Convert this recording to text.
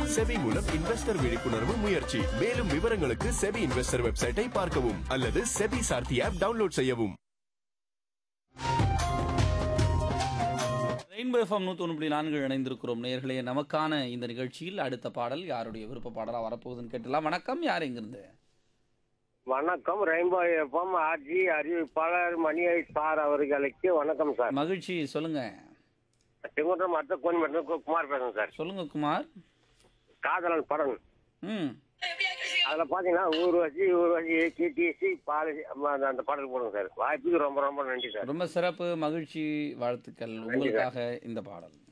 SEBI மூலம் investor விழிப்புணர்வு முயற்சி மேலும் விவரங்களுக்கு செபி இன்வெஸ்டர் வெப்சைட்டை பார்க்கவும் அல்லது செபி சார்த்தி ஆப் டவுன்லோட் செய்யவும் ரெயின்போ எஃப்எம் நூற்றி ஒன்று புள்ளி நான்கு இணைந்திருக்கிறோம் நேர்களே நமக்கான இந்த நிகழ்ச்சியில் அடுத்த பாடல் யாருடைய விருப்ப பாடலாக வரப்போகுதுன்னு கேட்டலாம் வணக்கம் யார் எங்கிருந்து வணக்கம் ரெயின்போ எஃப்எம் ஆர்ஜி அறிவிப்பாளர் மணியை சார் அவர்களுக்கு வணக்கம் சார் மகிழ்ச்சி சொல்லுங்க செங்குன்றம் அடுத்த கோணி மட்டும் குமார் பேசுறேன் சார் சொல்லுங்க குமார் காதலன் படம் ம் அதுல பாத்தீங்கன்னா ஊர்வசி ஊர்வசி டிடிசி பாலிசி அந்த பாடல் போடுங்க சார் வாய்ப்புக்கு ரொம்ப ரொம்ப நன்றி சார் ரொம்ப சிறப்பு மகிழ்ச்சி வாழ்த்துக்கள் உங்களுக்காக இந்த பாடல்